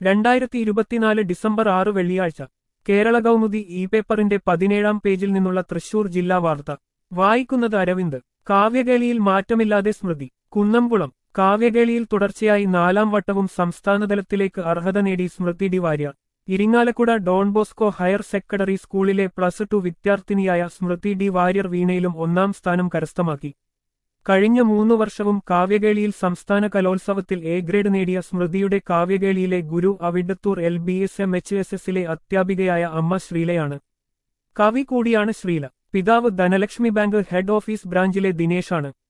രണ്ടായിരത്തി ഇരുപത്തിനാല് ഡിസംബർ ആറ് വെള്ളിയാഴ്ച കേരള കൗമുദി ഇ പേപ്പറിന്റെ പതിനേഴാം പേജിൽ നിന്നുള്ള തൃശൂർ ജില്ലാ വാർത്ത വായിക്കുന്നത് അരവിന്ദ് കാവ്യകേളിയിൽ മാറ്റമില്ലാതെ സ്മൃതി കുന്നംകുളം കാവ്യകേളിയിൽ തുടർച്ചയായി നാലാം വട്ടവും സംസ്ഥാനതലത്തിലേക്ക് അർഹത നേടി Smriti D Warrier Irinjalakuda Don Bosco higher secondary സ്കൂളിലെ പ്ലസ് ടു വിദ്യാർത്ഥിനിയായ സ്മൃതി ഡി വാര്യർ വീണയിലും ഒന്നാം സ്ഥാനം കരസ്ഥമാക്കി കഴിഞ്ഞ മൂന്നു വർഷവും കാവ്യകേളിയിൽ സംസ്ഥാന കലോത്സവത്തിൽ എ ഗ്രേഡ് നേടിയ സ്മൃതിയുടെ കാവ്യകേളിയിലെ ഗുരു Avittathur L B S M H S എസിലെ അധ്യാപികയായ അമ്മ ശ്രീലയാണ് കവി കൂടിയാണ് ശ്രീല പിതാവ് ധനലക്ഷ്മി ബാങ്ക് ഹെഡ് ഓഫീസ് ബ്രാഞ്ചിലെ ദിനേശാണ്